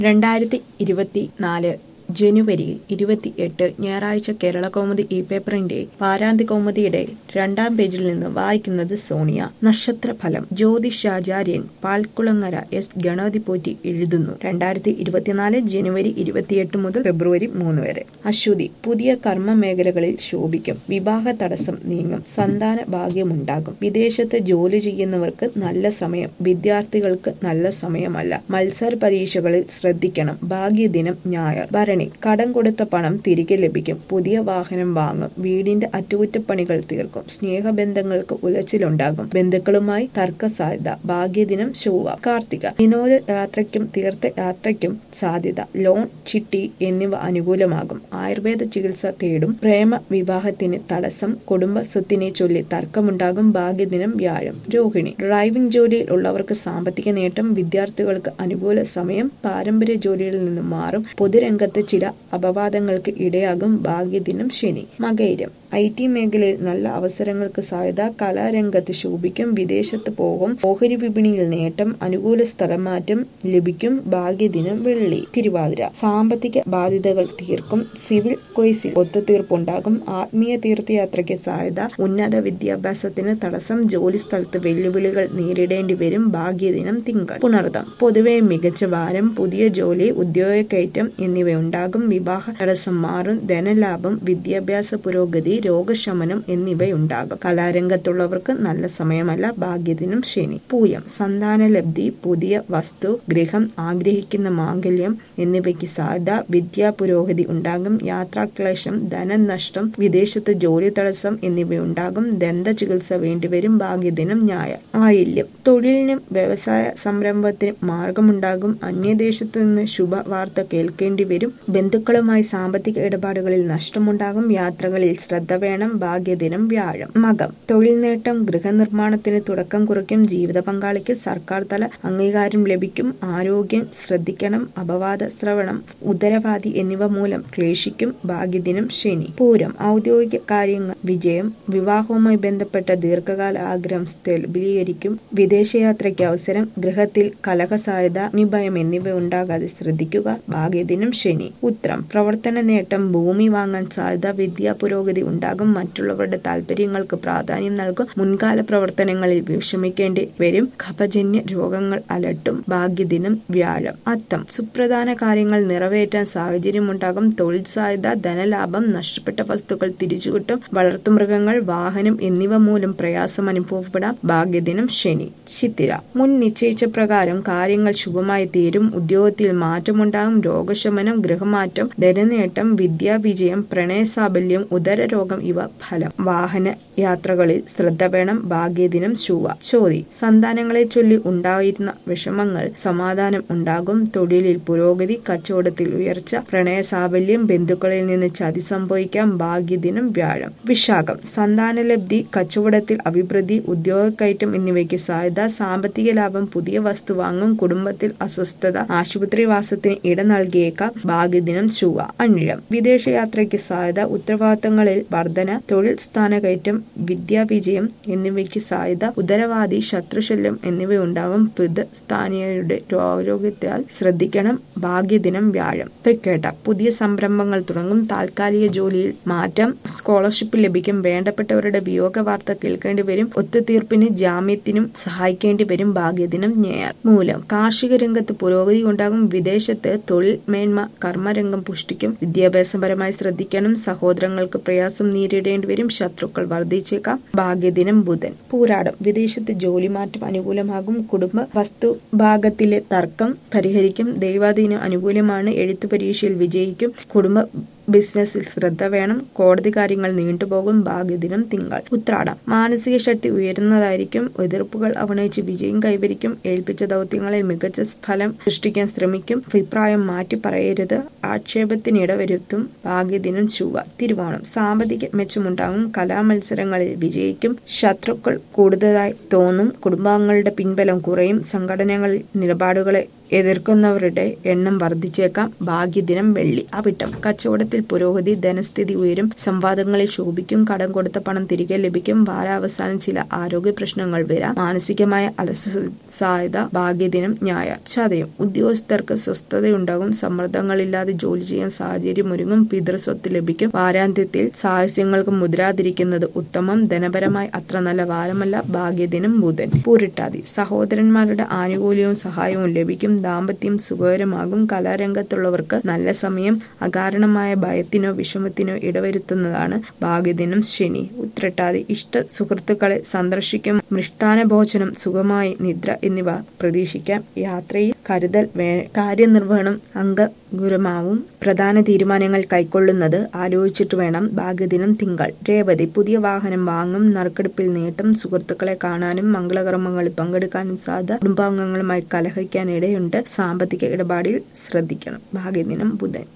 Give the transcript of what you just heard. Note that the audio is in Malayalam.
രണ്ടായിരത്തി ഇരുപത്തി നാല് ജനുവരി ഇരുപത്തിയെട്ട് ഞായറാഴ്ച കേരള കൗമുദി ഇ പേപ്പറിന്റെ വാരാന്ത്യ കൗമുദിയുടെ രണ്ടാം പേജിൽ നിന്ന് വായിക്കുന്നത് സോണിയ നക്ഷത്രഫലം ജ്യോതിഷാചാര്യൻ പാൽക്കുളങ്ങര എസ് ഗണപതി പോറ്റി എഴുതുന്നു രണ്ടായിരത്തി ഇരുപത്തിനാല് ജനുവരി ഇരുപത്തിയെട്ട് മുതൽ ഫെബ്രുവരി മൂന്ന് വരെ അശ്വതി പുതിയ കർമ്മ മേഖലകളിൽ ശോഭിക്കും വിവാഹ തടസ്സം നീങ്ങും സന്താന ഭാഗ്യമുണ്ടാകും വിദേശത്ത് ജോലി ചെയ്യുന്നവർക്ക് നല്ല സമയം വിദ്യാർത്ഥികൾക്ക് നല്ല സമയമല്ല മത്സര പരീക്ഷകളിൽ ശ്രദ്ധിക്കണം ഭാഗ്യദിനം ഞായർ ഭരണി കടം കൊടുത്ത പണം തിരികെ ലഭിക്കും പുതിയ വാഹനം വാങ്ങും വീടിന്റെ അറ്റകുറ്റപ്പണികൾ തീർക്കും സ്നേഹബന്ധങ്ങൾക്ക് ഉലച്ചിലുണ്ടാകും ബന്ധുക്കളുമായി തർക്ക സാധ്യത ഭാഗ്യദിനം ചൊവ്വ കാർത്തിക വിനോദ യാത്രയ്ക്കും തീർത്ഥയാത്രയ്ക്കും സാധ്യത ലോൺ ചിട്ടി എന്നിവ അനുകൂലമാകും ആയുർവേദ ചികിത്സ തേടും പ്രേമ വിവാഹത്തിന് തടസ്സം കുടുംബ സ്വത്തിനെ ചൊല്ലി തർക്കമുണ്ടാകും ഭാഗ്യദിനം വ്യാഴം രോഹിണി ഡ്രൈവിംഗ് ജോലിയിൽ ഉള്ളവർക്ക് സാമ്പത്തിക നേട്ടം വിദ്യാർത്ഥികൾക്ക് അനുകൂല സമയം പാരമ്പര്യ ജോലിയിൽ നിന്ന് മാറും പൊതുരംഗത്ത് ചില അപവാദങ്ങൾക്ക് ഇടയാകും ഭാഗ്യദിനം ശനി മകൈരം ഐ ടി മേഖലയിൽ നല്ല അവസരങ്ങൾക്ക് സാധ്യത കലാരംഗത്ത് ശോഭിക്കും വിദേശത്ത് പോകും ഓഹരി വിപണിയിൽ നേട്ടം അനുകൂല സ്ഥലമാറ്റം ലഭിക്കും ഭാഗ്യദിനം വെള്ളി തിരുവാതിര സാമ്പത്തിക ബാധ്യതകൾ തീർക്കും സിവിൽ കേസിൽ ഒത്തുതീർപ്പുണ്ടാകും ആത്മീയ തീർത്ഥയാത്രയ്ക്ക് സാധ്യത ഉന്നത വിദ്യാഭ്യാസത്തിന് തടസ്സം ജോലി സ്ഥലത്ത് വെല്ലുവിളികൾ നേരിടേണ്ടി വരും ഭാഗ്യദിനം തിങ്കൾ പുണർദം പൊതുവെ മികച്ച വാരം പുതിയ ജോലി ഉദ്യോഗക്കയറ്റം എന്നിവയുണ്ടാകും വിവാഹ തടസ്സം മാറും ധനലാഭം വിദ്യാഭ്യാസ പുരോഗതി രോഗശമനം എന്നിവയുണ്ടാകും കലാരംഗത്തുള്ളവർക്ക് നല്ല സമയമല്ല ഭാഗ്യദിനം ശനി പൂയം സന്താനലബ്ധി പുതിയ വസ്തു ഗൃഹം ആഗ്രഹിക്കുന്ന മാംഗല്യം എന്നിവയ്ക്ക് സാധ്യത വിദ്യാ പുരോഗതി ഉണ്ടാകും യാത്രാക്ലേശം ധനനഷ്ടം വിദേശത്ത് ജോലി തടസ്സം എന്നിവയുണ്ടാകും ദന്ത ചികിത്സ വേണ്ടിവരും ഭാഗ്യദിനം ഞായർ ആയില്യം തൊഴിലിനും വ്യവസായ സംരംഭത്തിനും മാർഗമുണ്ടാകും അന്യദേശത്ത് നിന്ന് ശുഭ വാർത്ത കേൾക്കേണ്ടി വരും ബന്ധുക്കളുമായി സാമ്പത്തിക ഇടപാടുകളിൽ നഷ്ടമുണ്ടാകും യാത്രകളിൽ ശ്രദ്ധ വേണം ഭാഗ്യദിനം വ്യാഴം മകം തൊഴിൽ നേട്ടം ഗൃഹനിർമ്മാണത്തിന് തുടക്കം കുറിക്കും ജീവിത പങ്കാളിക്ക് സർക്കാർ തല അംഗീകാരം ലഭിക്കും ആരോഗ്യം ശ്രദ്ധിക്കണം അപവാദ ശ്രവണം ഉദരവാദി എന്നിവ മൂലം ക്ലേശിക്കും ഭാഗ്യദിനം ശനി പൂരം ഔദ്യോഗിക കാര്യങ്ങൾ വിജയം വിവാഹവുമായി ബന്ധപ്പെട്ട ദീർഘകാല ആഗ്രഹം സ്ഥിരീകരിക്കും വിദേശയാത്രയ്ക്ക് അവസരം ഗൃഹത്തിൽ കലഹ സാധ്യത നിഭയം എന്നിവ ഉണ്ടാകാതെ ശ്രദ്ധിക്കുക ഭാഗ്യദിനം ശനി ഉത്രം പ്രവർത്തന നേട്ടം ഭൂമി വാങ്ങാൻ സാധ്യത വിദ്യാ പുരോഗതി ഉണ്ടാകും മറ്റുള്ളവരുടെ താല്പര്യങ്ങൾക്ക് പ്രാധാന്യം നൽകും മുൻകാല പ്രവർത്തനങ്ങളിൽ വിഷമിക്കേണ്ടി വരും കഫജന്യ രോഗങ്ങൾ അലട്ടും ഭാഗ്യദിനം വ്യാഴം അത്തം സുപ്രധാന കാര്യങ്ങൾ നിറവേറ്റാൻ സാഹചര്യമുണ്ടാകും തൊഴിൽ സാധ്യത ധനലാഭം നഷ്ടപ്പെട്ട വസ്തുക്കൾ തിരിച്ചുകിട്ടും വളർത്തുമൃഗങ്ങൾ വാഹനം എന്നിവ മൂലം പ്രയാസം അനുഭവപ്പെടാം ഭാഗ്യദിനം ശനി ചിത്തിര മുൻ നിശ്ചയിച്ച പ്രകാരം കാര്യങ്ങൾ ശുഭമായി തീരും ഉദ്യോഗത്തിൽ മാറ്റമുണ്ടാകും രോഗശമനം ഗൃഹമാറ്റം ധനനേട്ടം വിദ്യാവിജയം പ്രണയസാബല്യം ഉദരരോഗം ഇവ ഫലം വാഹന യാത്രകളിൽ ശ്രദ്ധ വേണം ഭാഗ്യദിനം ചൊവ്വ ചോതി സന്താനങ്ങളെ ചൊല്ലി ഉണ്ടായിരുന്ന വിഷമങ്ങൾ സമാധാനം ഉണ്ടാകും തൊഴിലിൽ പുരോഗതി കച്ചവടത്തിൽ ഉയർച്ച പ്രണയസാബല്യം ബന്ധുക്കളിൽ നിന്ന് ചതി സംഭവിക്കാം ഭാഗ്യദിനം വ്യാഴം വിശാഖം സന്താനലബ്ധി കച്ചവടത്തിൽ അഭിവൃദ്ധി ഉദ്യോഗക്കയറ്റം എന്നിവയ്ക്ക് സാധ്യത സാമ്പത്തിക ലാഭം പുതിയ വസ്തു വാങ്ങും കുടുംബത്തിൽ അസ്വസ്ഥത ആശുപത്രിവാസത്തിന് ഇട നൽകിയേക്കാം ഭാഗ്യദിനം ചൊവ്വ അണിഴം വിദേശയാത്രയ്ക്ക് സാധ്യത ഉത്തരവാദിത്തങ്ങളിൽ വർധന തൊഴിൽ സ്ഥാനകയറ്റം വിദ്യാവിജയം എന്നിവയ്ക്ക് സാധ്യത ഉദരവാദി ശത്രുശല്യം എന്നിവയുണ്ടാകും പിതൃസ്ഥാനീയരുടെ ആരോഗ്യത്താൽ ശ്രദ്ധിക്കണം ഭാഗ്യദിനം വ്യാഴം തൃക്കേട്ട പുതിയ സംരംഭങ്ങൾ തുടങ്ങും താൽക്കാലിക ജോലിയിൽ മാറ്റം സ്കോളർഷിപ്പ് ലഭിക്കും വേണ്ടപ്പെട്ടവരുടെ വിയോഗ വാർത്ത കേൾക്കേണ്ടി വരും ഒത്തുതീർപ്പിന് ജാമ്യത്തിനും സഹായിക്കേണ്ടി വരും ഭാഗ്യദിനം ഞായർ മൂലം കാർഷിക രംഗത്ത് പുരോഗതി ഉണ്ടാകും വിദേശത്ത് തൊഴിൽ മേന്മ കർമ്മരംഗം പുഷ്ടിക്കും വിദ്യാഭ്യാസപരമായി ശ്രദ്ധിക്കണം സഹോദരങ്ങൾക്ക് പ്രയാസം നേരിടേണ്ടി വരും ശത്രുക്കൾ വർദ്ധിച്ചേക്കാം ഭാഗ്യദിനം ബുധൻ പൂരാടം വിദേശത്ത് ജോലി മാറ്റം അനുകൂലമാകും കുടുംബ വസ്തു ഭാഗത്തിലെ തർക്കം പരിഹരിക്കും ദൈവാധീനം അനുകൂലമാണ് എഴുത്തു പരീക്ഷയിൽ വിജയിക്കും കുടുംബ ബിസിനസ്സിൽ ശ്രദ്ധ വേണം കോടതി കാര്യങ്ങൾ നീണ്ടുപോകും ഭാഗ്യദിനം തിങ്കൾ ഉത്രാടം മാനസിക ശക്തി ഉയരുന്നതായിരിക്കും എതിർപ്പുകൾ അവണയിച്ച് വിജയം കൈവരിക്കും ഏൽപ്പിച്ച ദൗത്യങ്ങളിൽ മികച്ച ഫലം സൃഷ്ടിക്കാൻ ശ്രമിക്കും അഭിപ്രായം മാറ്റി പറയരുത് ആക്ഷേപത്തിനിടവരുത്തും ഭാഗ്യദിനം ചൊവ്വ തിരുവോണം സാമ്പത്തിക മെച്ചമുണ്ടാകും കലാമത്സരങ്ങളിൽ വിജയിക്കും ശത്രുക്കൾ കൂടുതലായി തോന്നും കുടുംബാംഗങ്ങളുടെ പിൻബലം കുറയും സംഘടനകളിൽ നിലപാടുകളെ എതിർക്കുന്നവരുടെ എണ്ണം വർദ്ധിച്ചേക്കാം ഭാഗ്യദിനം വെള്ളി അവിട്ടം കച്ചവടത്തിൽ പുരോഗതി ധനസ്ഥിതി ഉയരും സംവാദങ്ങളിൽ ശോഭിക്കും കടം കൊടുത്ത പണം തിരികെ ലഭിക്കും വാരാവസാനം ചില ആരോഗ്യ പ്രശ്നങ്ങൾ വരാം മാനസികമായ അലസസാധ്യത ഭാഗ്യദിനം ഞായർ ചതയം ഉദ്യോഗസ്ഥർക്ക് സ്വസ്ഥതയുണ്ടാകും സമ്മർദ്ദങ്ങളില്ലാതെ ജോലി ചെയ്യാൻ സാഹചര്യം ഒരുങ്ങും പിതൃസ്വത്ത് ലഭിക്കും വാരാന്ത്യത്തിൽ സാഹസ്യങ്ങൾക്ക് മുതിരാതിരിക്കുന്നത് ഉത്തമം ധനപരമായി അത്ര നല്ല വാരമല്ല ഭാഗ്യദിനം ബുധൻ പൂരിട്ടാതി സഹോദരന്മാരുടെ ആനുകൂല്യവും സഹായവും ലഭിക്കും ദാമ്പത്യം സുഖകരമാകും കലാരംഗത്തുള്ളവർക്ക് നല്ല സമയം അകാരണമായ ഭയത്തിനോ വിഷമത്തിനോ ഇടവരുത്തുന്നതാണ് ഭാഗ്യദിനം ശനി ഉത്രട്ടാതി ഇഷ്ട സുഹൃത്തുക്കളെ സന്ദർശിക്കും മൃഷ്ടാന ഭോജനം സുഖമായി നിദ്ര എന്നിവ പ്രതീക്ഷിക്കാം യാത്രയിൽ കരുതൽ വേ കാര്യനിർവഹണം അംഗഗുരമാവും പ്രധാന തീരുമാനങ്ങൾ കൈക്കൊള്ളുന്നത് ആലോചിച്ചിട്ട് വേണം ഭാഗ്യദിനം തിങ്കൾ രേവതി പുതിയ വാഹനം വാങ്ങും നറുക്കെടുപ്പിൽ നേട്ടം സുഹൃത്തുക്കളെ കാണാനും മംഗളകർമ്മങ്ങളിൽ പങ്കെടുക്കാനും സാധ്യത കുടുംബാംഗങ്ങളുമായി കലഹിക്കാൻ ഇടയുണ്ട് സാമ്പത്തിക ഇടപാടിൽ ശ്രദ്ധിക്കണം ഭാഗ്യദിനം ബുധൻ